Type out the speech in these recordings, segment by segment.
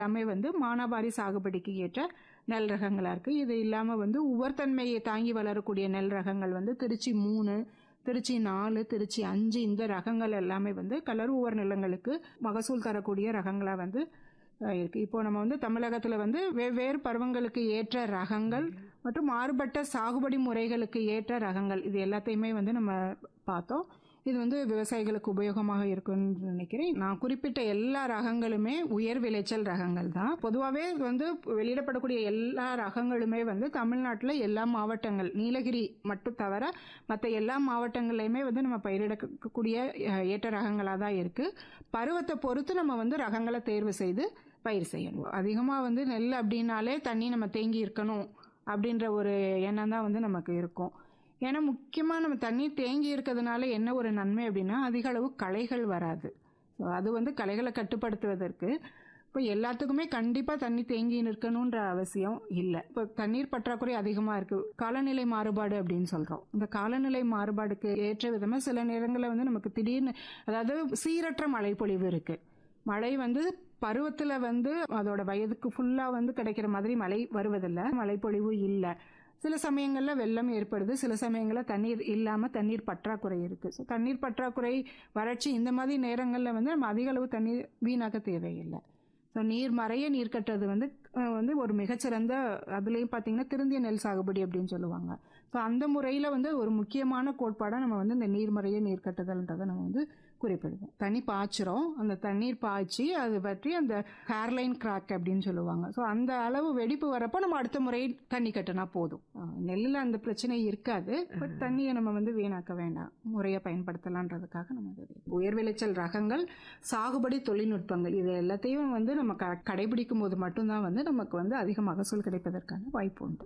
எல்லாமே வந்து மானாவாரி சாகுபடிக்கு ஏற்ற நெல் ரகங்களாக இருக்குது இது இல்லாமல் வந்து உவர்த்தன்மையை தாங்கி வளரக்கூடிய நெல் ரகங்கள் வந்து திருச்சி மூணு திருச்சி நாலு திருச்சி அஞ்சு இந்த ரகங்கள் எல்லாமே வந்து கலர் உவர் நிலங்களுக்கு மகசூல் தரக்கூடிய ரகங்களாக வந்து அஹ், இருக்கு இப்போ நம்ம வந்து தமிழகத்தில் வந்து வெவ்வேறு பருவங்களுக்கு ஏற்ற ரகங்கள் மற்றும் மாறுபட்ட சாகுபடி முறைகளுக்கு ஏற்ற ரகங்கள் இது எல்லாத்தையுமே வந்து நம்ம பார்த்தோம் இது வந்து விவசாயிகளுக்கு உபயோகமாக இருக்கும்னு நினைக்கிறேன் நான் குறிப்பிட்ட எல்லா ரகங்களுமே உயர் விளைச்சல் ரகங்கள் தான் பொதுவாகவே வந்து வெளியிடப்படக்கூடிய எல்லா ரகங்களுமே வந்து தமிழ்நாட்டில் எல்லா மாவட்டங்கள் நீலகிரி மட்டும் தவிர மற்ற எல்லா மாவட்டங்கள்லையுமே வந்து நம்ம பயிரிடக்கூடிய அஹ், ஏற்ற ரகங்களாக தான் இருக்குது பருவத்தை பொறுத்து நம்ம வந்து ரகங்களை தேர்வு செய்து பயிர் செய்யணும் அதிகமாக வந்து நெல் அப்படின்னாலே தண்ணி நம்ம தேங்கி இருக்கணும் அப்படின்ற ஒரு எண்ணம் தான் வந்து நமக்கு இருக்கும் ஏன்னா முக்கியமாக நம்ம தண்ணி தேங்கி இருக்கிறதுனால என்ன ஒரு நன்மை அப்படின்னா அதிக அளவு களைகள் வராது ஸோ அது வந்து களைகளை கட்டுப்படுத்துவதற்கு இப்போ எல்லாத்துக்குமே கண்டிப்பாக தண்ணி தேங்கி நிற்கணுன்ற அவசியம் இல்லை இப்போ தண்ணீர் பற்றாக்குறை அதிகமாக இருக்குது காலநிலை மாறுபாடு அப்படின்னு சொல்கிறோம் இந்த காலநிலை மாறுபாடுக்கு ஏற்ற விதமாக சில நேரங்களில் வந்து நமக்கு திடீர்னு அதாவது சீரற்ற மழைப்பொழிவு இருக்குது மழை வந்து பருவத்தில் வந்து அதோட வயதுக்கு ஃபுல்லாக வந்து கிடைக்கிற மாதிரி மழை வருவதில்லை மழைப்பொழிவு இல்லை சில சமயங்களில் வெள்ளம் ஏற்படுது சில சமயங்களில் தண்ணீர் இல்லாமல் தண்ணீர் பற்றாக்குறை இருக்குது ஸோ தண்ணீர் பற்றாக்குறை வறட்சி இந்த மாதிரி நேரங்களில் வந்து நம்ம அதிக அளவு தண்ணீர் வீணாக்க தேவையில்லை ஸோ நீர் மறைய நீர் கட்டுறது வந்து அஹ், வந்து ஒரு மிகச்சிறந்த அதுலேயும் பார்த்தீங்கன்னா திருந்திய நெல் சாகுபடி அப்படின்னு சொல்லுவாங்க ஸோ அந்த முறையில் வந்து ஒரு முக்கியமான கோட்பாடாக நம்ம வந்து இந்த நீர்மறைய நீர் கட்டுதல்ன்றதை நம்ம வந்து குறிப்பிடுவோம் தண்ணி பாய்ச்சிரும் அந்த தண்ணீர் பாய்ச்சி அது பற்றி அந்த ஹேர்லைன் கிராக் அப்படின்னு சொல்லுவாங்க ஸோ அந்த அளவு வெடிப்பு வரப்போ நம்ம அடுத்த முறை தண்ணி கட்டினா போதும் அஹ், நெல்லில் அந்த பிரச்சனை இருக்காது பட் தண்ணியை நம்ம வந்து வீணாக்க வேண்டாம் முறையாக பயன்படுத்தலான்றதுக்காக நம்ம இது உயர் விளைச்சல் ரகங்கள் சாகுபடி தொழில்நுட்பங்கள் இது எல்லாத்தையும் வந்து நம்ம க கடைபிடிக்கும் போது மட்டும்தான் வந்து நமக்கு வந்து அதிக மகசூல் கிடைப்பதற்கான வாய்ப்பு உண்டு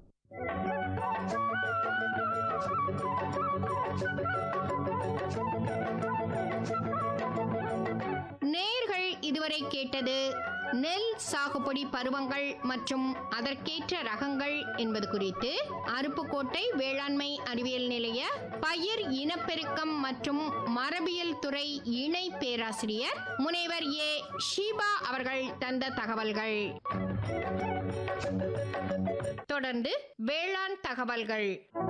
நேர்கள் இதுவரை கேட்டது நெல் சாகுபடி பருவங்கள் மற்றும் அதற்கேற்ற ரகங்கள் என்பது குறித்து அருப்புக்கோட்டை வேளாண்மை அறிவியல் நிலைய பயிர் இனப்பெருக்கம் மற்றும் மரபியல் துறை இணை பேராசிரியர் முனைவர் ஏ ஷீபா அவர்கள் தந்த தகவல்கள் தொடர்ந்து வேளாண் தகவல்கள்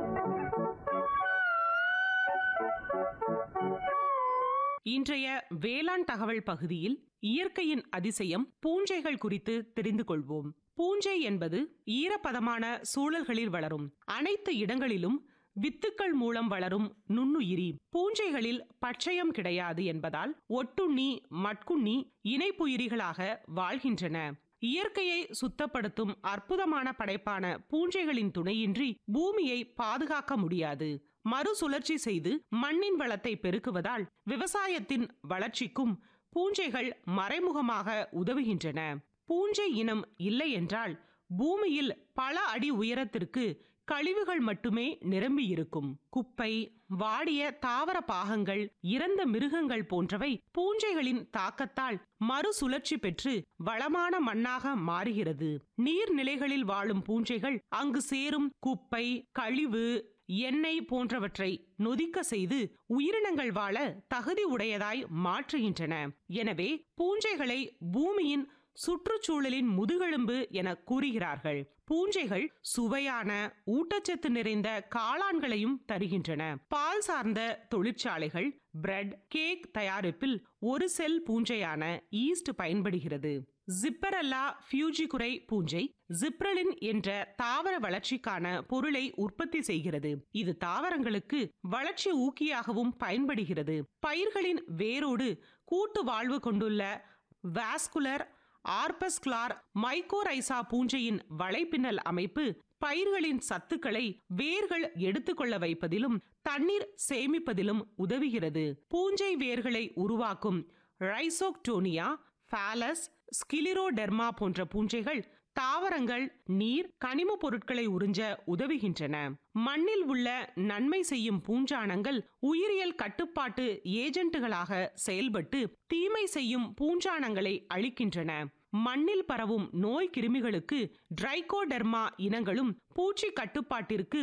இன்றைய வேளாண் தகவல் பகுதியில் இயற்கையின் அதிசயம் பூஞ்சைகள் குறித்து தெரிந்து கொள்வோம் பூஞ்சை என்பது ஈரப்பதமான சூழல்களில் வளரும் அனைத்து இடங்களிலும் வித்துக்கள் மூலம் வளரும் நுண்ணுயிரி பூஞ்சைகளில் பச்சையம் கிடையாது என்பதால் ஒட்டுண்ணி மட்குண்ணி இணைப்புயிரிகளாக வாழ்கின்றன இயற்கையை சுத்தப்படுத்தும் அற்புதமான படைப்பான பூஞ்சைகளின் துணையின்றி பூமியை பாதுகாக்க முடியாது மறுசுழற்சி செய்து மண்ணின் வளத்தை பெருக்குவதால் விவசாயத்தின் வளர்ச்சிக்கும் பூஞ்சைகள் மறைமுகமாக உதவுகின்றன பூஞ்சை இனம் இல்லை என்றால் பூமியில் பல அடி உயரத்திற்கு கழிவுகள் மட்டுமே நிரம்பியிருக்கும் குப்பை வாடிய தாவர பாகங்கள் இறந்த மிருகங்கள் போன்றவை பூஞ்சைகளின் தாக்கத்தால் மறுசுழற்சி பெற்று வளமான மண்ணாக மாறுகிறது நீர்நிலைகளில் வாழும் பூஞ்சைகள் அங்கு சேரும் குப்பை கழிவு எண்ணெய் போன்றவற்றை நொதிக்க செய்து உயிரினங்கள் வாழ தகுதி உடையதாய் மாற்றுகின்றன எனவே பூஞ்சைகளை பூமியின் சுற்றுச்சூழலின் முதுகெலும்பு என கூறுகிறார்கள் பூஞ்சைகள் சுவையான ஊட்டச்சத்து நிறைந்த காளான்களையும் தருகின்றன பால் சார்ந்த தொழிற்சாலைகள் பிரெட் கேக் தயாரிப்பில் ஒரு செல் பூஞ்சையான ஈஸ்ட் பயன்படுகிறது ஜிப்பரல்லா ஃபியூஜிகுரை பூஞ்சை ஜிப்ரலின் என்ற தாவர வளர்ச்சிக்கான பொருளை உற்பத்தி செய்கிறது இது தாவரங்களுக்கு வளர்ச்சி ஊக்கியாகவும் பயன்படுகிறது பயிர்களின் வேரோடு கூட்டு வாழ்வு கொண்டுள்ள வாஸ்குலர் ஆர்பஸ்கிளார் மைக்கோரைசா பூஞ்சையின் வலைப்பின்னல் அமைப்பு பயிர்களின் சத்துக்களை வேர்கள் எடுத்துக்கொள்ள வைப்பதிலும் தண்ணீர் சேமிப்பதிலும் உதவுகிறது பூஞ்சை வேர்களை உருவாக்கும் ரைசோக்டோனியா ஃபாலஸ் ஸ்கிலிரோடெர்மா போன்ற பூஞ்சைகள் தாவரங்கள் நீர் கனிம பொருட்களை உறிஞ்ச உதவுகின்றன மண்ணில் உள்ள நன்மை செய்யும் பூஞ்சானங்கள் உயிரியல் கட்டுப்பாட்டு ஏஜென்ட்டுகளாக செயல்பட்டு தீமை செய்யும் பூஞ்சானங்களை அழிக்கின்றன மண்ணில் பரவும் நோய் கிருமிகளுக்கு டிரைகோடெர்மா இனங்களும் பூச்சி கட்டுப்பாட்டிற்கு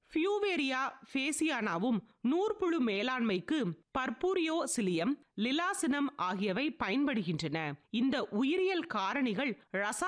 ஃபியூவேரியா ஃபேசியானாவும் நூற்புழு மேலாண்மைக்கு பர்பூரியோ சிலியம் லிலாசினம் ஆகியவை பயன்படுகின்றன இந்த உயிரியல் காரணிகள் ரசாயன